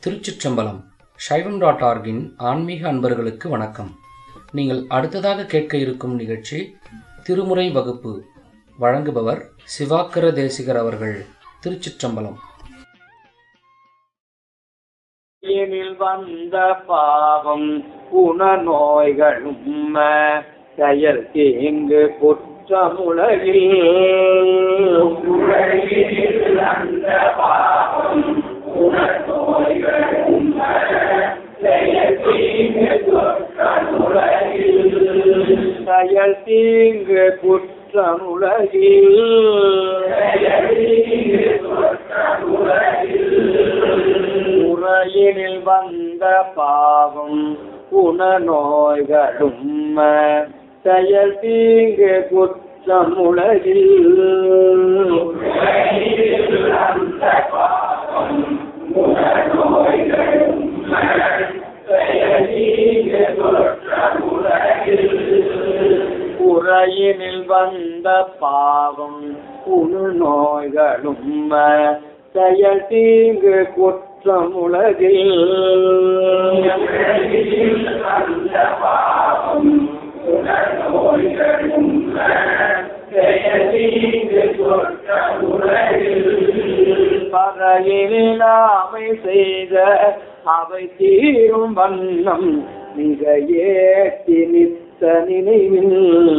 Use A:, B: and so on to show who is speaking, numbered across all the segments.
A: திருச்சிற்றம்பலம் சைவம் டாட் ஆர்கின் ஆன்மீக அன்பர்களுக்கு வணக்கம் நீங்கள் அடுத்ததாக கேட்க இருக்கும் நிகழ்ச்சி திருமுறை வகுப்பு வழங்குபவர் சிவாக்கர தேசிகர் அவர்கள் திருச்சிற்றம்பலம்
B: எனில் வந்த பாவம் குணநோய்களும் செயல் தீங்கு குற்றமுலகில் அந்த பாவம் குணநோய்களும் செயல் தீங்கு குற்றமுலகில் செயல் தீங்கு குற்றமுலகில் செயல் தீங்கு உரையினில் வந்த பாவம் குணநோய்களும் செயல் தீங்கு குற்றம் உலகில் உரையினில் வந்த பாவம் குணநோய்களும் செயல் தீங்கு குற்றம் உலகில் பறையில் அவை செய்த அவை தீரும் வண்ணம் மிக ஏற்றி நித்த நினைவில்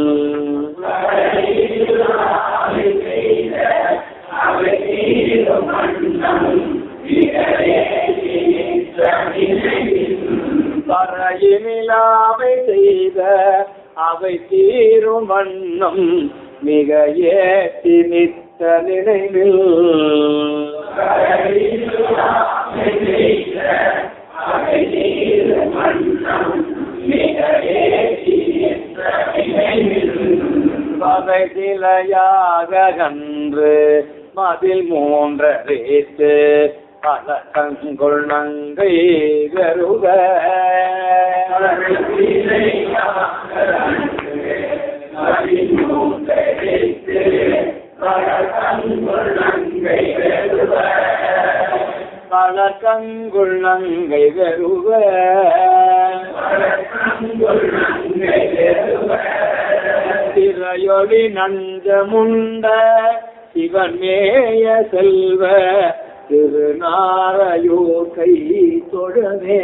B: பறையிலாமை செய்த அவை தீரும் வண்ணம் மிக ஏற்றி நித்த நினைவில் பகை சிலையாக கன்று மதில் மூன்றரேத்து பல கங்குள் நங்கை கருக பல கங்குள் நங்கை கருக திரையொளி நஞ்சமுண்ட சிவன் மேய செல்வ திருநாரையோ கை தொழவே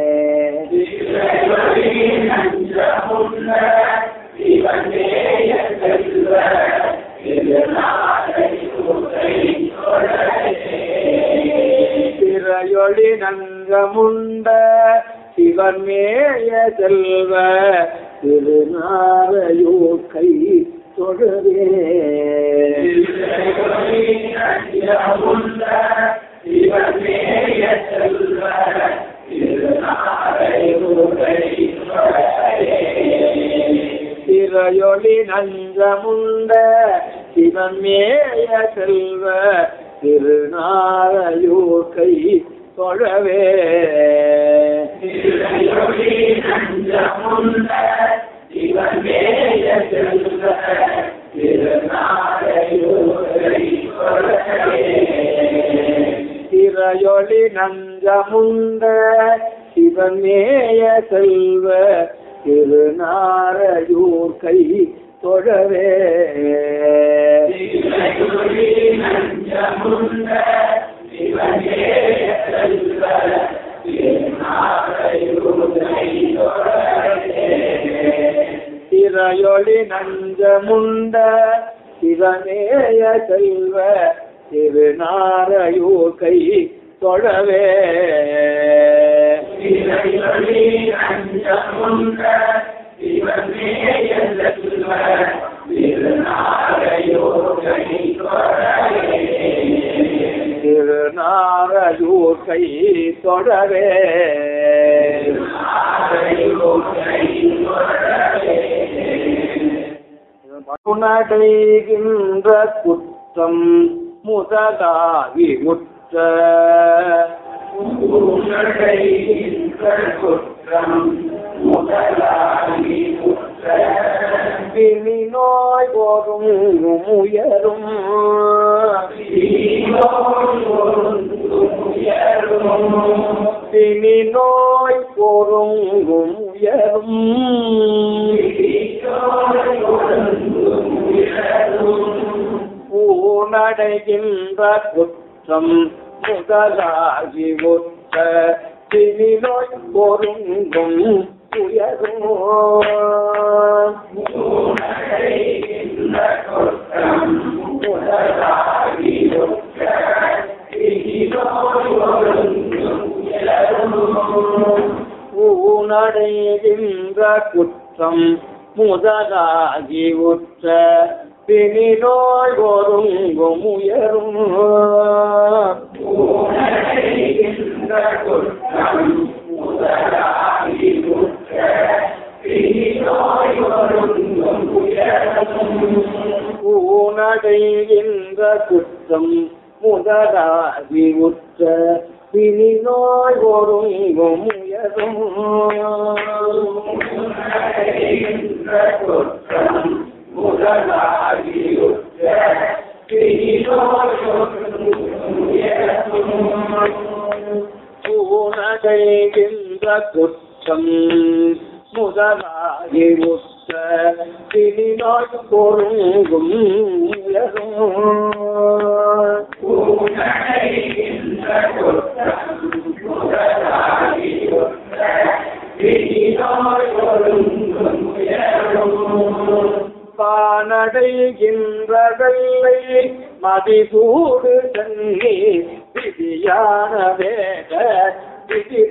B: திரையொளி நஞ்சமுண்ட சிவன் மேய செல்வ திருநாரையோ கை தொடரே திரையொளி நஞ்சமுண்ட சிவன் மேய செல்வ திருநாரையோ கை தொழவே திரையொளி நஞ்சமுண்ட சிவன் மேய செல்வ திருநாரையூர் கை தொழவே திரையொளி நஞ்சமுண்ட சிவனேய செல்வ திருநாரையூர் கை தொழவே திருநாரையூர் கை தொடவே உணடைகின்ற குற்றம் முதலாகி முற்ற குற்றம் முதலாகி பிணி நோய் போரும் உயரும் பிணி நோய் பொருங்கும் உயரும் பூனடைகின்ற குற்றம் முதலாகி ஒத்த பிணி நோய் பொருங்கும் உயரும் ஊனடைகின்ற குற்றம் முதலாகி உற்ற பிணி நோய் ஒருங்கும் உயரும் ஊனடைகின்ற குற்றம் முதலாகி உற்ற பிணி நோய் ஒருங்கும் உயரும் ஊனடைகின்ற குற்றம் முதலாகி உற்ற பிணி நோய் பொருங்கும் உயரும் பானடைகின்ற வெள்ளை மதிசூடு தண்ணி விதியான வேத விதி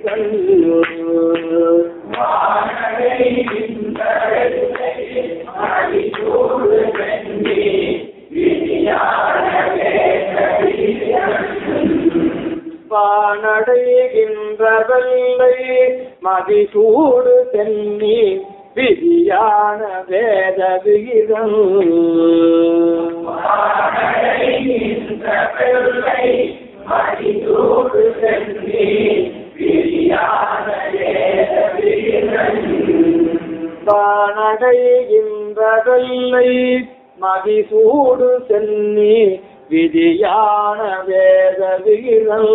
B: பானடைகின்ற வெள்ளை மதிசூடு தென்னி விதியான வேத விகிதம் பானடைகின்ற வெள்ளை மதிசூடு சென்னி விதியான வேத விகிதம்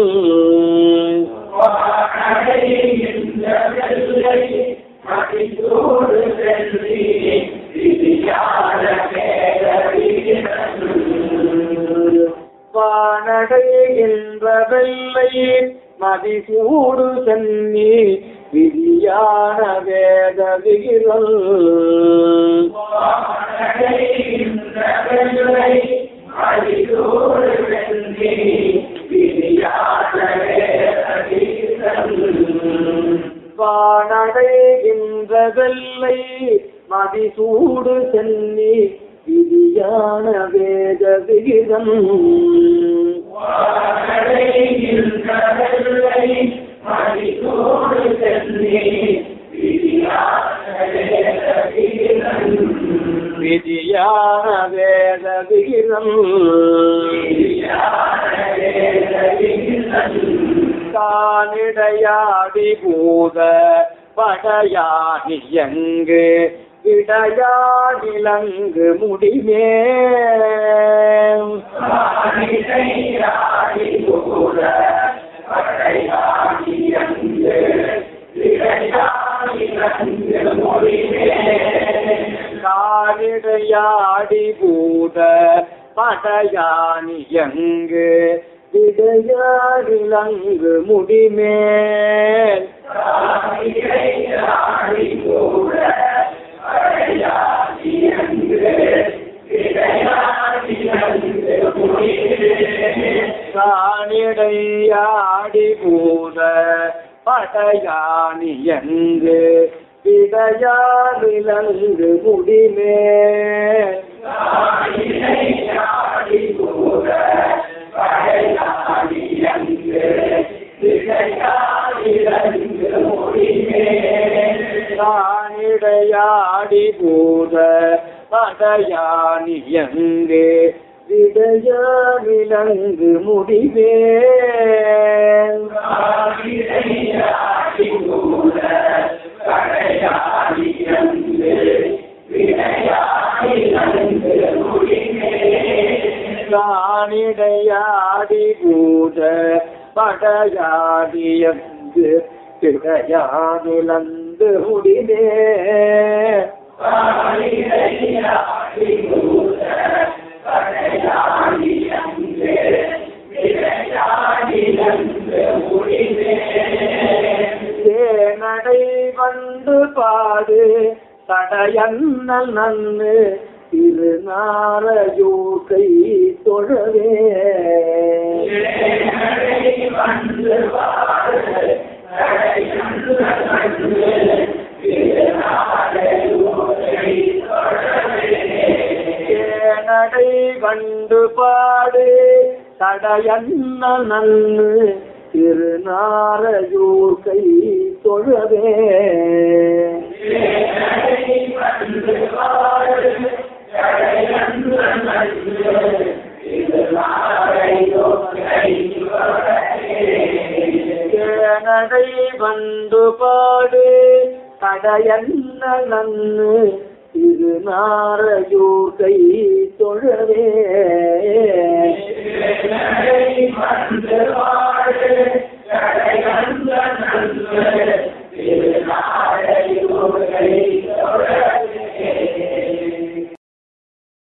B: வானடைகின்ற வெள்ளை மதிசூடு சென்னி விதியான வேத விகிதம் வானடைகின்ற வெள்ளை மதிசூடு சென்னி விதியான வேத விகிதம் விதியான வேத விகிதம் தானிடையாடி பூத படையாடி எங்கு இடையாடிலங்கு முடிமே காரிடையாடி பூத படையானி எங்கு இடையாடிலங்கு முடிமேல் காணிடையாடி பூத படையானி எங்கு இடையாடிலங்கு முடிமேல் தானிடையாடி பூத படையானி எங்கு விடையாவிலங்கு முடிவே தானிடையாடி பூத படையாடிய நன்கு கிடையானிலந்து முடினே தேனடை வந்து பாடு தடையண்ணல் நன்னு திருநாரையூக்கை தொழவே தேனடை கண்டு பாடு தடையண்ண நன்னு திருநாரையூக்கை தொழவே தேனடை வந்து பாடு தடையண்ண நன்னு திருநாரையூக்கை தொழவே